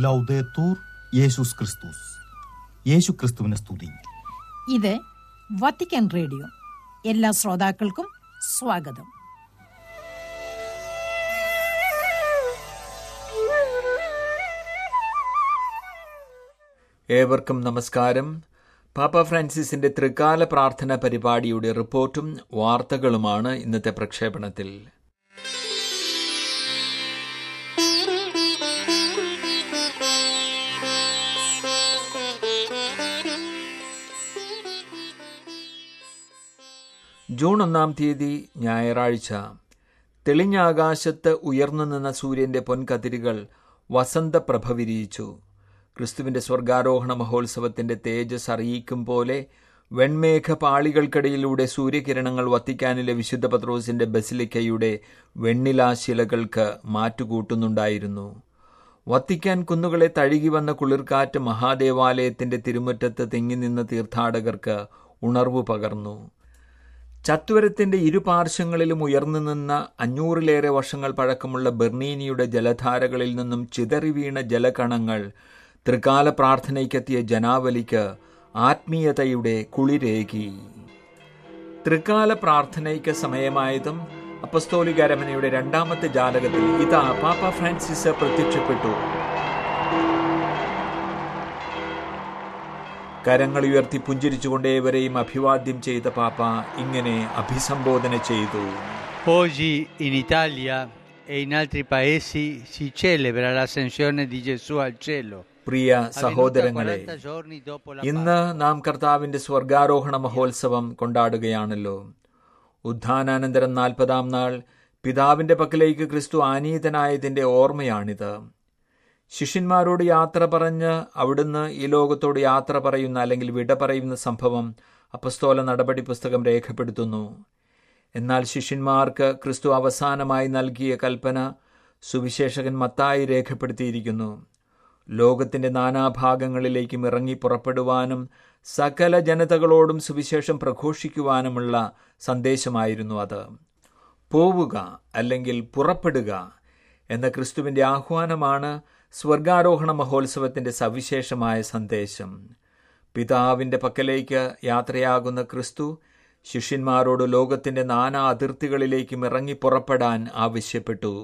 ലൗദേത്തൂർ യേശുസ് ക്രിസ്തുസ് യേശു ക്രിസ്തുവിനെ സ്തുതി ഇത് വത്തിക്കാൻ റേഡിയോ എല്ലാ ശ്രോതാക്കൾക്കും സ്വാഗതം ഏവർക്കും നമസ്കാരം പാപ്പ ഫ്രാൻസിസിന്റെ ത്രികാല പ്രാർത്ഥന പരിപാടിയുടെ റിപ്പോർട്ടും വാർത്തകളുമാണ് ഇന്നത്തെ പ്രക്ഷേപണത്തിൽ ജൂൺ ഒന്നാം തീയതി ഞായറാഴ്ച തെളിഞ്ഞ ആകാശത്ത് ഉയർന്നു നിന്ന സൂര്യന്റെ പൊൻകതിരുകൾ വസന്തപ്രഭ വിരിയിച്ചു ക്രിസ്തുവിന്റെ സ്വർഗാരോഹണ മഹോത്സവത്തിന്റെ തേജസ് അറിയിക്കും പോലെ വെൺമേഘ പാളികൾക്കിടയിലൂടെ സൂര്യകിരണങ്ങൾ വത്തിക്കാനിലെ വിശുദ്ധ പത്രോസിന്റെ ബസിലിക്കയുടെ വെണ്ണിലാശിലകൾക്ക് മാറ്റുകൂട്ടുന്നുണ്ടായിരുന്നു വത്തിക്കാൻ കുന്നുകളെ തഴുകി വന്ന കുളിർക്കാറ്റ് മഹാദേവാലയത്തിന്റെ തിരുമുറ്റത്ത് തിങ്ങി നിന്ന തീർത്ഥാടകർക്ക് ഉണർവ് പകർന്നു ചത്വരത്തിന്റെ ഇരുപാർശ്വങ്ങളിലും ഉയർന്നു നിന്ന അഞ്ഞൂറിലേറെ വർഷങ്ങൾ പഴക്കമുള്ള ബെർണീനിയുടെ ജലധാരകളിൽ നിന്നും ചിതറി വീണ ജലകണങ്ങൾ ത്രികാല പ്രാർത്ഥനയ്ക്കെത്തിയ ജനാവലിക്ക് ആത്മീയതയുടെ കുളിരേകി ത്രികാല പ്രാർത്ഥനയ്ക്ക് സമയമായതും അപ്പസ്തോലിക അരമനയുടെ രണ്ടാമത്തെ ജാലകത്തിൽ ഇതാ പാപ്പ ഫ്രാൻസിസ് പ്രത്യക്ഷപ്പെട്ടു കരങ്ങൾ ഉയർത്തി പുഞ്ചിരിച്ചുകൊണ്ട് ഏവരെയും അഭിവാദ്യം ചെയ്ത പാപ്പ ഇങ്ങനെ അഭിസംബോധന ചെയ്തു Oggi in Italia e in altri paesi si celebra l'ascensione di Gesù al cielo. Priya avvenuta സഹോദരങ്ങളെ 40 giorni dopo la ഇന്ന് നാം കർത്താവിന്റെ സ്വർഗാരോഹണ മഹോത്സവം കൊണ്ടാടുകയാണല്ലോ ഉദ്ധാനാനന്തരം നാൽപ്പതാം നാൾ പിതാവിന്റെ പക്കലേക്ക് ക്രിസ്തു ആനീതനായതിന്റെ ഓർമ്മയാണിത് ശിഷ്യന്മാരോട് യാത്ര പറഞ്ഞ് അവിടുന്ന് ഈ ലോകത്തോട് യാത്ര പറയുന്ന അല്ലെങ്കിൽ വിട പറയുന്ന സംഭവം അപ്പസ്തോല നടപടി പുസ്തകം രേഖപ്പെടുത്തുന്നു എന്നാൽ ശിഷ്യന്മാർക്ക് ക്രിസ്തു അവസാനമായി നൽകിയ കൽപ്പന സുവിശേഷകൻ മത്തായി രേഖപ്പെടുത്തിയിരിക്കുന്നു ലോകത്തിന്റെ നാനാഭാഗങ്ങളിലേക്കും ഇറങ്ങി പുറപ്പെടുവാനും സകല ജനതകളോടും സുവിശേഷം പ്രഘോഷിക്കുവാനുമുള്ള സന്ദേശമായിരുന്നു അത് പോവുക അല്ലെങ്കിൽ പുറപ്പെടുക എന്ന ക്രിസ്തുവിന്റെ ആഹ്വാനമാണ് സ്വർഗാരോഹണ മഹോത്സവത്തിന്റെ സവിശേഷമായ സന്ദേശം പിതാവിന്റെ പക്കലേക്ക് യാത്രയാകുന്ന ക്രിസ്തു ശിഷ്യന്മാരോട് ലോകത്തിന്റെ നാനാ അതിർത്തികളിലേക്കും ഇറങ്ങി പുറപ്പെടാൻ ആവശ്യപ്പെട്ടു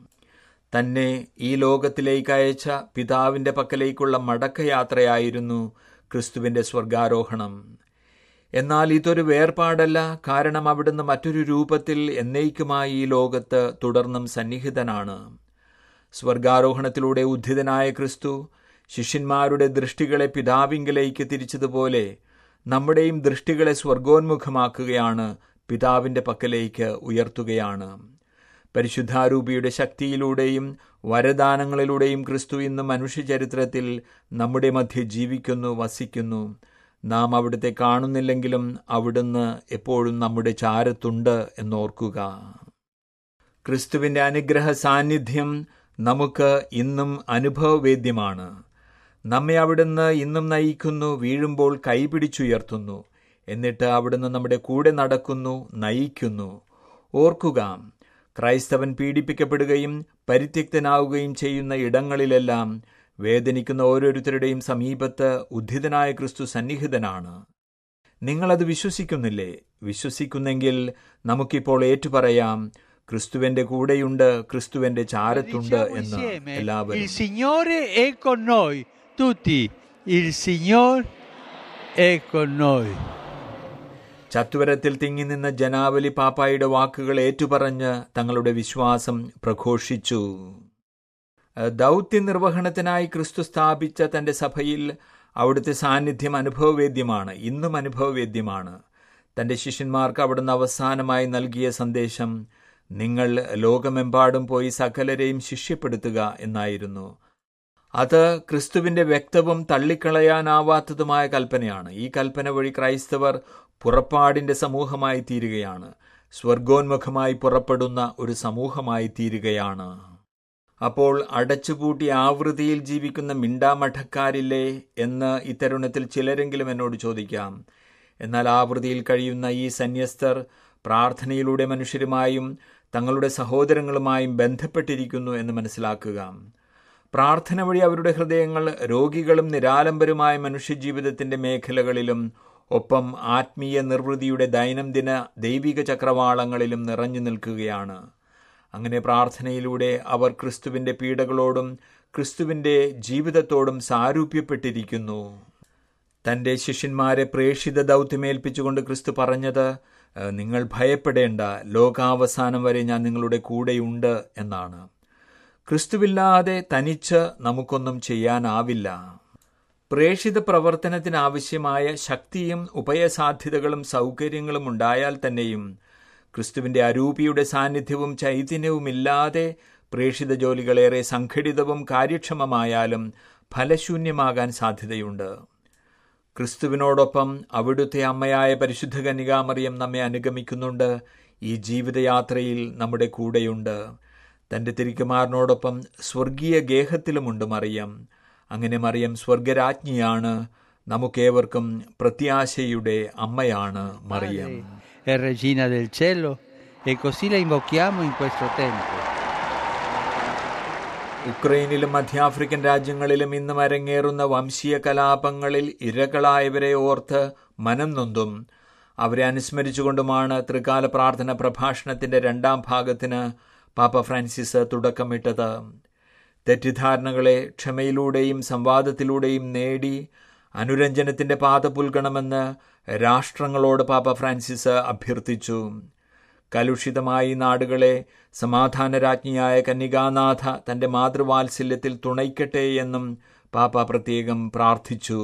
തന്നെ ഈ ലോകത്തിലേക്ക് അയച്ച പിതാവിന്റെ പക്കലേക്കുള്ള മടക്കയാത്രയായിരുന്നു ക്രിസ്തുവിന്റെ സ്വർഗാരോഹണം എന്നാൽ ഇതൊരു വേർപാടല്ല കാരണം അവിടുന്ന് മറ്റൊരു രൂപത്തിൽ എന്നേക്കുമായി ഈ ലോകത്ത് തുടർന്നും സന്നിഹിതനാണ് സ്വർഗാരോഹണത്തിലൂടെ ഉദ്ധിതനായ ക്രിസ്തു ശിഷ്യന്മാരുടെ ദൃഷ്ടികളെ പിതാവിങ്കലേക്ക് തിരിച്ചതുപോലെ നമ്മുടെയും ദൃഷ്ടികളെ സ്വർഗോന്മുഖമാക്കുകയാണ് പിതാവിന്റെ പക്കലേക്ക് ഉയർത്തുകയാണ് പരിശുദ്ധാരൂപിയുടെ ശക്തിയിലൂടെയും വരദാനങ്ങളിലൂടെയും ക്രിസ്തു ഇന്ന് മനുഷ്യചരിത്രത്തിൽ നമ്മുടെ മധ്യ ജീവിക്കുന്നു വസിക്കുന്നു നാം അവിടുത്തെ കാണുന്നില്ലെങ്കിലും അവിടുന്ന് എപ്പോഴും നമ്മുടെ ചാരത്തുണ്ട് എന്നോർക്കുക ക്രിസ്തുവിന്റെ അനുഗ്രഹ സാന്നിധ്യം നമുക്ക് ഇന്നും അനുഭവവേദ്യമാണ് നമ്മെ അവിടുന്ന് ഇന്നും നയിക്കുന്നു വീഴുമ്പോൾ കൈപിടിച്ചുയർത്തുന്നു എന്നിട്ട് അവിടുന്ന് നമ്മുടെ കൂടെ നടക്കുന്നു നയിക്കുന്നു ഓർക്കുക ക്രൈസ്തവൻ പീഡിപ്പിക്കപ്പെടുകയും പരിത്യക്തനാവുകയും ചെയ്യുന്ന ഇടങ്ങളിലെല്ലാം വേദനിക്കുന്ന ഓരോരുത്തരുടെയും സമീപത്ത് ഉദ്ധിതനായ ക്രിസ്തു സന്നിഹിതനാണ് നിങ്ങളത് വിശ്വസിക്കുന്നില്ലേ വിശ്വസിക്കുന്നെങ്കിൽ നമുക്കിപ്പോൾ ഏറ്റുപറയാം ക്രിസ്തുവിന്റെ കൂടെയുണ്ട് ക്രിസ്തുവിന്റെ ചാരത്തുണ്ട് Diciamo എന്ന് insieme, il എല്ലാവരും Signore è con noi, tutti, il Signore è con noi. ചത്വരത്തിൽ തിങ്ങി നിന്ന ജനാവലി പാപ്പായുടെ വാക്കുകൾ ഏറ്റുപറഞ്ഞ് തങ്ങളുടെ വിശ്വാസം പ്രഘോഷിച്ചു ദൗത്യ നിർവഹണത്തിനായി ക്രിസ്തു സ്ഥാപിച്ച തന്റെ സഭയിൽ അവിടുത്തെ സാന്നിധ്യം അനുഭവവേദ്യമാണ് ഇന്നും അനുഭവവേദ്യമാണ് തന്റെ ശിഷ്യന്മാർക്ക് അവിടുന്ന് അവസാനമായി നൽകിയ സന്ദേശം നിങ്ങൾ ലോകമെമ്പാടും പോയി സകലരെയും ശിഷ്യപ്പെടുത്തുക എന്നായിരുന്നു അത് ക്രിസ്തുവിന്റെ വ്യക്തവും തള്ളിക്കളയാനാവാത്തതുമായ കൽപ്പനയാണ് ഈ കൽപ്പന വഴി ക്രൈസ്തവർ പുറപ്പാടിന്റെ സമൂഹമായി തീരുകയാണ് സ്വർഗോന്മുഖമായി പുറപ്പെടുന്ന ഒരു സമൂഹമായി തീരുകയാണ് അപ്പോൾ അടച്ചുപൂട്ടി ആവൃത്തിയിൽ ജീവിക്കുന്ന മിണ്ടാമഠക്കാരില്ലേ എന്ന് ഇത്തരുണത്തിൽ ചിലരെങ്കിലും എന്നോട് ചോദിക്കാം എന്നാൽ ആവൃത്തിയിൽ കഴിയുന്ന ഈ സന്യസ്തർ പ്രാർത്ഥനയിലൂടെ മനുഷ്യരുമായും തങ്ങളുടെ സഹോദരങ്ങളുമായും ബന്ധപ്പെട്ടിരിക്കുന്നു എന്ന് മനസ്സിലാക്കുക പ്രാർത്ഥന വഴി അവരുടെ ഹൃദയങ്ങൾ രോഗികളും നിരാലംബരുമായ മനുഷ്യജീവിതത്തിന്റെ മേഖലകളിലും ഒപ്പം ആത്മീയ നിർവൃതിയുടെ ദൈനംദിന ദൈവിക ചക്രവാളങ്ങളിലും നിറഞ്ഞു നിൽക്കുകയാണ് അങ്ങനെ പ്രാർത്ഥനയിലൂടെ അവർ ക്രിസ്തുവിന്റെ പീഡകളോടും ക്രിസ്തുവിന്റെ ജീവിതത്തോടും സാരൂപ്യപ്പെട്ടിരിക്കുന്നു തന്റെ ശിഷ്യന്മാരെ പ്രേക്ഷിത ദൗത്യമേൽപ്പിച്ചുകൊണ്ട് ക്രിസ്തു പറഞ്ഞത് "ഏഹ്, നിങ്ങൾ ഭയപ്പെടേണ്ട ലോകാവസാനം വരെ ഞാൻ നിങ്ങളുടെ കൂടെയുണ്ട് എന്നാണ് ക്രിസ്തുവില്ലാതെ തനിച്ച് നമുക്കൊന്നും ചെയ്യാനാവില്ല പ്രേക്ഷിത പ്രവർത്തനത്തിനാവശ്യമായ ശക്തിയും ഉഭയസാധ്യതകളും സൗകര്യങ്ങളും ഉണ്ടായാൽ തന്നെയും ക്രിസ്തുവിന്റെ അരൂപിയുടെ സാന്നിധ്യവും ചൈതന്യവുമില്ലാതെ പ്രേക്ഷിത ജോലികളേറെ സംഘടിതവും കാര്യക്ഷമമായാലും ഫലശൂന്യമാകാൻ സാധ്യതയുണ്ട് ക്രിസ്തുവിനോടൊപ്പം അവിടുത്തെ അമ്മയായ പരിശുദ്ധ കന്യകാമറിയം നമ്മെ അനുഗമിക്കുന്നുണ്ട് ഈ ജീവിതയാത്രയിൽ നമ്മുടെ കൂടെയുണ്ട് തന്റെ തിരിക്കുമാറിനോടൊപ്പം സ്വർഗീയ ഗേഹത്തിലുമുണ്ട് മറിയം അങ്ങനെ മറിയം സ്വർഗരാജ്ഞിയാണ് നമുക്കേവർക്കും പ്രത്യാശയുടെ അമ്മയാണ് Mariyam è regina del cielo e così la invochiamo in questo tempo. ഉക്രൈനിലും മധ്യാഫ്രിക്കൻ രാജ്യങ്ങളിലും ഇന്നും അരങ്ങേറുന്ന വംശീയ കലാപങ്ങളിൽ ഇരകളായവരെ ഓർത്ത് മനം നൊന്തും അവരെ അനുസ്മരിച്ചുകൊണ്ടുമാണ് ത്രികാല പ്രാർത്ഥന പ്രഭാഷണത്തിന്റെ രണ്ടാം ഭാഗത്തിന് പാപ്പ ഫ്രാൻസിസ് തുടക്കമിട്ടത് തെറ്റിദ്ധാരണകളെ ക്ഷമയിലൂടെയും സംവാദത്തിലൂടെയും നേടി അനുരഞ്ജനത്തിന്റെ പാത പുൽകണമെന്ന് രാഷ്ട്രങ്ങളോട് പാപ്പ ഫ്രാൻസിസ് അഭ്യർത്ഥിച്ചു കലുഷിതമായ ഈ നാടുകളെ സമാധാനരാജ്ഞിയായ കന്യകാനാഥ തന്റെ മാതൃവാത്സല്യത്തിൽ തുണയ്ക്കട്ടെ എന്നും പാപ്പ പ്രത്യേകം പ്രാർത്ഥിച്ചു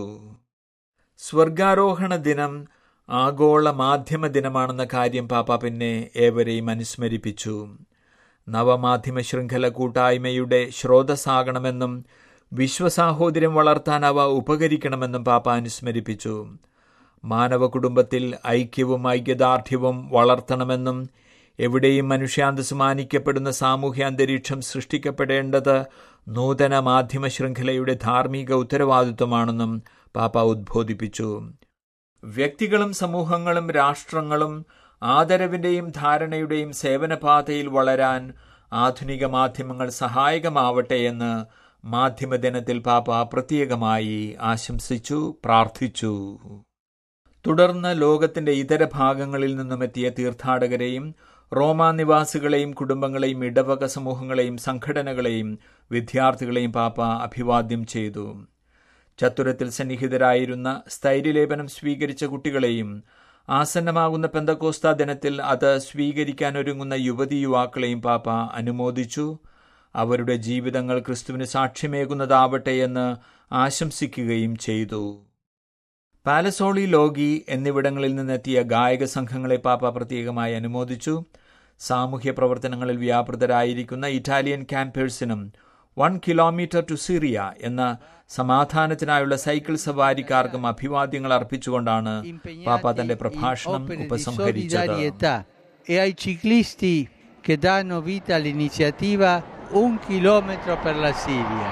സ്വർഗാരോഹണ ദിനം ആഗോള മാധ്യമ ദിനമാണെന്ന കാര്യം പാപ്പ പിന്നെ ഏവരെയും അനുസ്മരിപ്പിച്ചു നവമാധ്യമ ശൃംഖല കൂട്ടായ്മയുടെ സ്രോതസ്സാകണമെന്നും വിശ്വസാഹോദര്യം വളർത്താൻ അവ ഉപകരിക്കണമെന്നും പാപ്പ അനുസ്മരിപ്പിച്ചു മാനവ കുടുംബത്തിൽ ഐക്യവും ഐക്യദാർഢ്യവും വളർത്തണമെന്നും എവിടെയും മനുഷ്യാന്തസ് മാനിക്കപ്പെടുന്ന സാമൂഹ്യ അന്തരീക്ഷം സൃഷ്ടിക്കപ്പെടേണ്ടത് നൂതന മാധ്യമ ശൃംഖലയുടെ ധാർമ്മിക ഉത്തരവാദിത്വമാണെന്നും പാപ്പ ഉദ്ബോധിപ്പിച്ചു വ്യക്തികളും സമൂഹങ്ങളും രാഷ്ട്രങ്ങളും ആദരവിന്റെയും ധാരണയുടെയും സേവനപാതയിൽ വളരാൻ ആധുനിക മാധ്യമങ്ങൾ സഹായകമാവട്ടെ എന്ന് മാധ്യമദിനത്തിൽ പാപ്പ പ്രത്യേകമായി ആശംസിച്ചു പ്രാർത്ഥിച്ചു തുടർന്ന് ലോകത്തിന്റെ ഇതര ഭാഗങ്ങളിൽ നിന്നുമെത്തിയ തീർത്ഥാടകരെയും റോമാ നിവാസികളെയും കുടുംബങ്ങളെയും ഇടവക സമൂഹങ്ങളെയും സംഘടനകളെയും വിദ്യാർത്ഥികളെയും പാപ്പ അഭിവാദ്യം ചെയ്തു ചത്തുരത്തിൽ സന്നിഹിതരായിരുന്ന സ്ഥൈര്യലേപനം സ്വീകരിച്ച കുട്ടികളെയും ആസന്നമാകുന്ന പെന്തക്കോസ്ത ദിനത്തിൽ അത് സ്വീകരിക്കാൻ ഒരുങ്ങുന്ന യുവതി യുവാക്കളെയും പാപ്പ അനുമോദിച്ചു അവരുടെ ജീവിതങ്ങൾ ക്രിസ്തുവിന് സാക്ഷ്യമേകുന്നതാവട്ടെ എന്ന് ആശംസിക്കുകയും ചെയ്തു പാലസോളി ലോഗി എന്നിവിടങ്ങളിൽ നിന്നെത്തിയ ഗായക സംഘങ്ങളെ പാപ്പ പ്രത്യേകമായി അനുമോദിച്ചു സാമൂഹ്യ പ്രവർത്തനങ്ങളിൽ വ്യാപൃതരായിരിക്കുന്ന ഇറ്റാലിയൻ ക്യാമ്പേഴ്സിനും വൺ കിലോമീറ്റർ ടു സിറിയ എന്ന സമാധാനത്തിനായുള്ള സൈക്കിൾ സവാരിക്കാർക്കും അഭിവാദ്യങ്ങൾ അർപ്പിച്ചുകൊണ്ടാണ് പാപ്പ തന്റെ പ്രഭാഷണം opere di ഉപസംഹരിച്ചത് solidarietà e ai ciclisti che danno vita all'iniziativa Un chilometro per la Siria.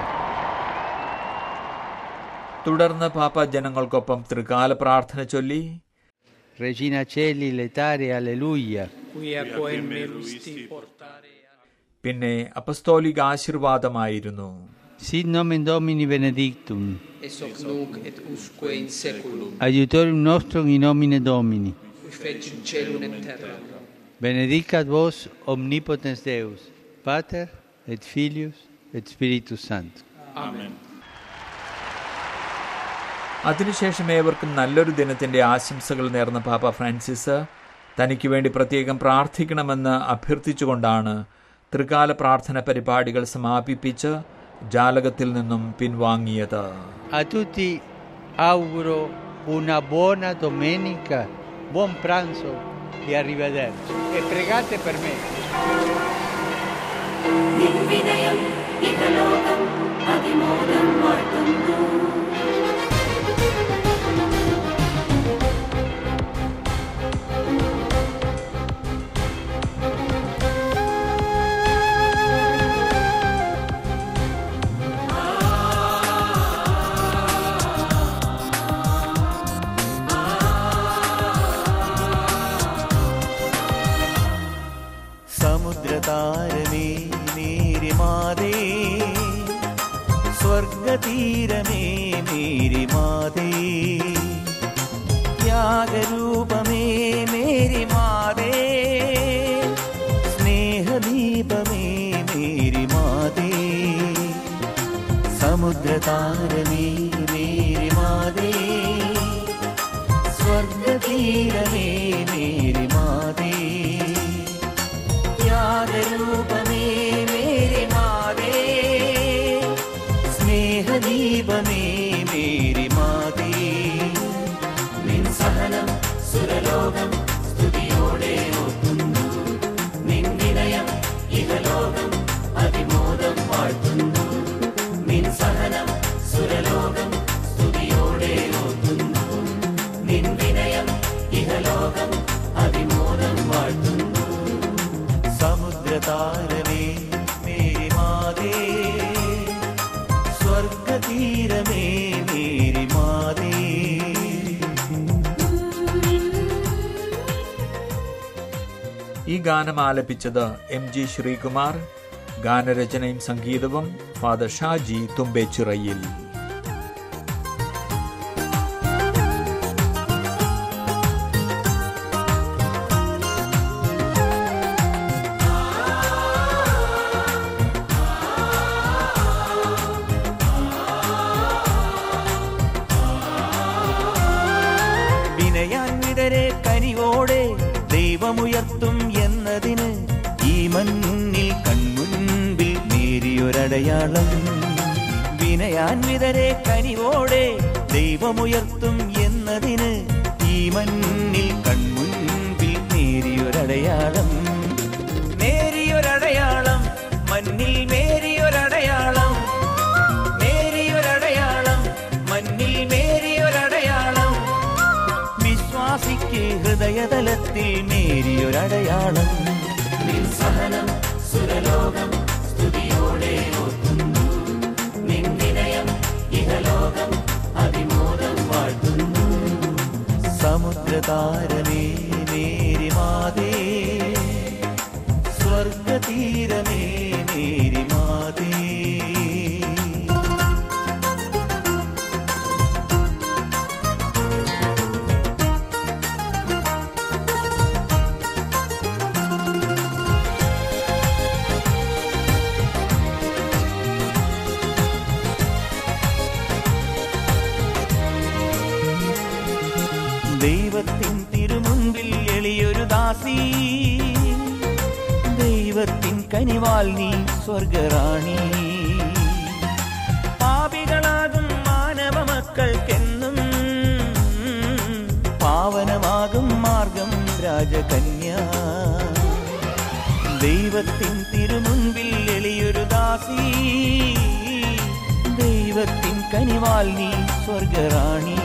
തുടർന്ന് പാപ്പ ജനങ്ങൾക്കൊപ്പം ത്രികാല പ്രാർത്ഥന ചൊല്ലി Regina Celi, letare, alleluia. quia quoem meruisti portare പിന്നെ അപ്പസ്തോലിക ആശീർവാദമായിരുന്നു Sit nomen Domini benedictum. ex hoc nunc et usque in seculum Aiutorium nostrum in nomine Domini. qui fecit celum et terram Benedicat vos omnipotens Deus, Pater et Filius et Spiritus Sanctus. amen അതിനുശേഷം ഏവർക്കും നല്ലൊരു ദിനത്തിന്റെ ആശംസകൾ നേർന്ന പാപ്പ Francis തനിക്ക് വേണ്ടി പ്രത്യേകം പ്രാർത്ഥിക്കണമെന്ന് അഭ്യർത്ഥിച്ചുകൊണ്ടാണ് ത്രികാല പ്രാർത്ഥന പരിപാടികൾ സമാപിപ്പിച്ച് ജാലകത്തിൽ നിന്നും പിൻവാങ്ങിയത് A tutti auguro una buona domenica, buon pranzo e arrivederci. E pregate per me. నిర్వినయం ఇహలోకం అతిమోదం వర్తంతు സമുദ്രതാരമേ മേരി മാതേ മാതേ സ്നേഹദീപമേ മേരി മാതേ സമുദ്രതാരമേ മേരി മാതേ സ്വർഗതീരമേ മേരി മാതേ ത്യാഗരൂപമേ മേരി മാതേ സ്നേഹദീപമേ മേരി മാതേ നിൻ സഹനം സുരലോകം സ്തുതിയോടെ ഓർക്കുന്നു നിൻ വിനയം ഇഹലോകം അതിമോദം വാഴ്ത്തുന്നു നിൻ സഹനം സുരലോകം സ്തുതിയോടെ ഓർക്കുന്നു നിൻ വിനയം ഇഹലോകം അതിമോദം വാഴ്ത്തുന്നു സമുദ്രതാരമേ മേരി മാതേ സ്വർഗതീരമേ മേരി മാതേ ഈ ഗാനം ആലപിച്ചത് എം ജി ശ്രീകുമാർ ഗാനരചനയും സംഗീതവും ഫാദർ ഷാജി തുമ്പേച്ചിറയിൽ വിനയാൻവിതരെ കനിവോടെ ദൈവമുയർത്തും എന്നതിന് ഈ മണ്ണിൽ കൺമുൻപിൽ നേരിയൊരടയാളം വിനയാൻവിതരെ കനിവോടെ ദൈവമുയർത്തും എന്നതിന് ഈ മണ്ണിൽ കൺമുൻപിൽ നേരിയൊരടയാളം നേരിയൊരടയാളം മണ്ണിൽ മേരിയൊരടയാളം മേരിയൊരടയാളം മണ്ണിൽ മേരിയൊരടയാളം വിശ്വാസിക്ക് ഹൃദയതലത്തിൽ നേരിയൊരടയാളം നിൻ സഹനം സുരലോകം സ്തുതിയോടെ ഓർക്കുന്നു നിൻ വിനയം ഇഹലോകം അതിമോദം വാഴ്ത്തുന്നു സമുദ്രതാരമേ നേരി മാതേ സ്വർഗതീരമേ നേരി മാതേ ദൈവത്തിൻ തിരുമുൻപിൽ എളിയൊരു ദാസി ദൈവത്തിൻ കനിവാൽ നീ സ്വർഗറാണി പാപികളാകും മാനവ മക്കൾക്കെന്നും പാവനമാകും മാർഗം രാജകന്യ ദൈവത്തിൻ തിരുമുൻപിൽ എളിയൊരു ദാസി ദൈവത്തിൻ കനിവാൽ നീ സ്വർഗറാണി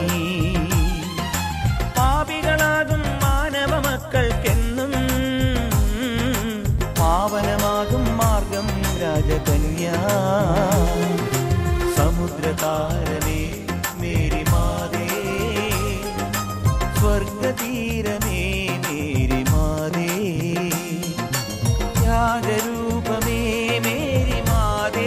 പാപികളാകും മാനവ മക്കൾക്കെന്നും പാവനമാകും മാർഗം രാജകന്യ സമുദ്രതാരമേ മേരി മാതേ സ്വർഗതീരമേ മേരി മാതേ ത്യാഗരൂപമേ മേരി മാതേ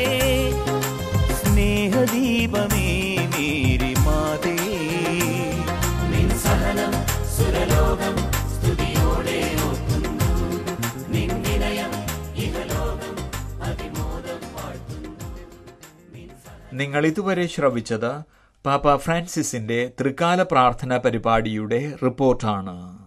സ്നേഹദീപമേ മേരി മാതേ നിൻ സഹനം സുരലോകം സ്തുതിയോടെ ഓർക്കുന്നു നിൻ വിനയം ഇഹലോകം അതിമോദം വാഴ്ത്തുന്നു നിങ്ങൾ ഇതുവരെ ശ്രവിച്ചത് പാപ്പ ഫ്രാൻസിസിന്റെ ത്രികാല പ്രാർത്ഥന പരിപാടിയുടെ റിപ്പോർട്ടാണ്